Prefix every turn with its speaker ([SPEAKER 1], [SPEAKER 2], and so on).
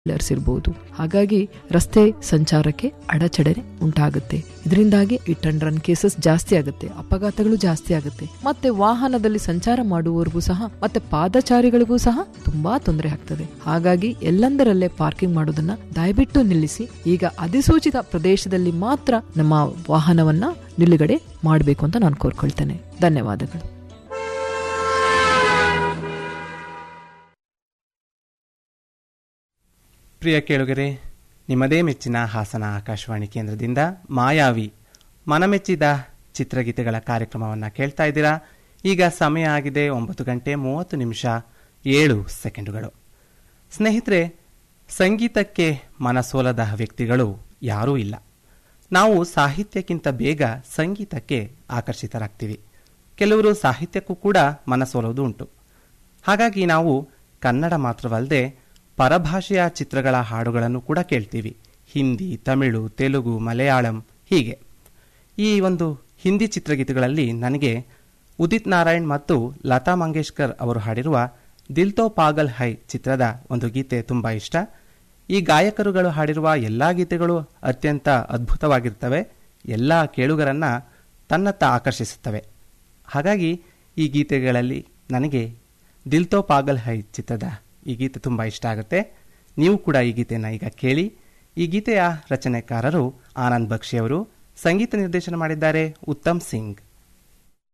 [SPEAKER 1] pillars ಇರಬಹುದು ಹಾಗಾಗಿ ರಸ್ತೆ ಸಂಚಾರಕ್ಕೆ ಅಡಚಣೆ ಉಂಟಾಗುತ್ತೆ ಇದರಿಂದಾಗಿ ಇಟ್ ಅಂಡ್ ರನ್ ಕೇಸಸ್ ಜಾಸ್ತಿ ಆಗುತ್ತೆ ಅಪಘಾತಗಳು ಜಾಸ್ತಿ ಆಗುತ್ತೆ ಮತ್ತೆ ವಾಹನದಲ್ಲಿ ಸಂಚಾರ ಮಾಡುವವರಿಗೂ ಸಹ ಮತ್ತೆ ಪಾದಚಾರಿಗಳಿಗೂ ಸಹ ತುಂಬಾ ತೊಂದರೆ ಆಗ್ತದೆ ಹಾಗಾಗಿ ಎಲ್ಲಂದರಲ್ಲೇ ಪಾರ್ಕಿಂಗ್ ಮಾಡೋದನ್ನ ದಯವಿಟ್ಟು ನಿಲ್ಲಿಸಿ ಈಗ ಅಧಿಸೂಚಿತ ಪ್ರದೇಶದಲ್ಲಿ ಮಾತ್ರ ನಮ್ಮ ವಾಹನವನ್ನ ನಿಲುಗಡೆ ಮಾಡಬೇಕು ಅಂತ ನಾನು ಕೋರ್ಕೊಳ್ತೇನೆ ಧನ್ಯವಾದಗಳು
[SPEAKER 2] ಪ್ರಿಯ ಕೇಳುಗರೆ ನಿಮ್ಮದೇ ಮೆಚ್ಚಿನ ಹಾಸನ ಆಕಾಶವಾಣಿ ಕೇಂದ್ರದಿಂದ ಮಾಯಾವಿ ಮನಮೆಚ್ಚಿದ ಚಿತ್ರಗೀತೆಗಳ ಕಾರ್ಯಕ್ರಮವನ್ನು ಕೇಳ್ತಾ ಇದ್ದೀರಾ ಈಗ ಸಮಯ ಆಗಿದೆ ಒಂಬತ್ತು ಗಂಟೆ ಮೂವತ್ತು ನಿಮಿಷ ಏಳು ಸೆಕೆಂಡುಗಳು ಸ್ನೇಹಿತರೆ ಸಂಗೀತಕ್ಕೆ ಮನಸೋಲದ ವ್ಯಕ್ತಿಗಳು ಯಾರೂ ಇಲ್ಲ ನಾವು ಸಾಹಿತ್ಯಕ್ಕಿಂತ ಬೇಗ ಸಂಗೀತಕ್ಕೆ ಆಕರ್ಷಿತರಾಗ್ತೀವಿ ಕೆಲವರು ಸಾಹಿತ್ಯಕ್ಕೂ ಕೂಡ ಮನಸೋಲೋದು ಉಂಟು ಹಾಗಾಗಿ ನಾವು ಕನ್ನಡ ಮಾತ್ರವಲ್ಲದೆ ಪರಭಾಷೆಯ ಚಿತ್ರಗಳ ಹಾಡುಗಳನ್ನು ಕೂಡ ಕೇಳ್ತೀವಿ ಹಿಂದಿ ತಮಿಳು ತೆಲುಗು ಮಲಯಾಳಂ ಹೀಗೆ ಈ ಒಂದು ಹಿಂದಿ ಚಿತ್ರಗೀತೆಗಳಲ್ಲಿ ನನಗೆ ಉದಿತ್ ನಾರಾಯಣ್ ಮತ್ತು ಲತಾ ಮಂಗೇಶ್ಕರ್ ಅವರು ಹಾಡಿರುವ ದಿಲ್ ತೋ ಪಾಗಲ್ ಹೈ ಚಿತ್ರದ ಒಂದು ಗೀತೆ ತುಂಬ ಇಷ್ಟ ಈ ಗಾಯಕರುಗಳು ಹಾಡಿರುವ ಎಲ್ಲ ಗೀತೆಗಳು ಅತ್ಯಂತ ಅದ್ಭುತವಾಗಿರ್ತವೆ ಎಲ್ಲ ಕೇಳುಗರನ್ನ ತನ್ನತ್ತ ಆಕರ್ಷಿಸುತ್ತವೆ ಹಾಗಾಗಿ ಈ ಗೀತೆಗಳಲ್ಲಿ ನನಗೆ ದಿಲ್ ತೋ ಪಾಗಲ್ ಹೈ ಚಿತ್ರದ ಈ ಗೀತೆ ತುಂಬ ಇಷ್ಟ ಆಗುತ್ತೆ ನೀವು ಕೂಡ ಈ ಗೀತೆಯನ್ನು ಈಗ ಕೇಳಿ ಈ ಗೀತೆಯ ರಚನೆಕಾರರು ಆನಂದ್ ಬಕ್ಷಿ ಅವರು ಸಂಗೀತ ನಿರ್ದೇಶನ ಮಾಡಿದ್ದಾರೆ ಉತ್ತಮ್ ಸಿಂಗ್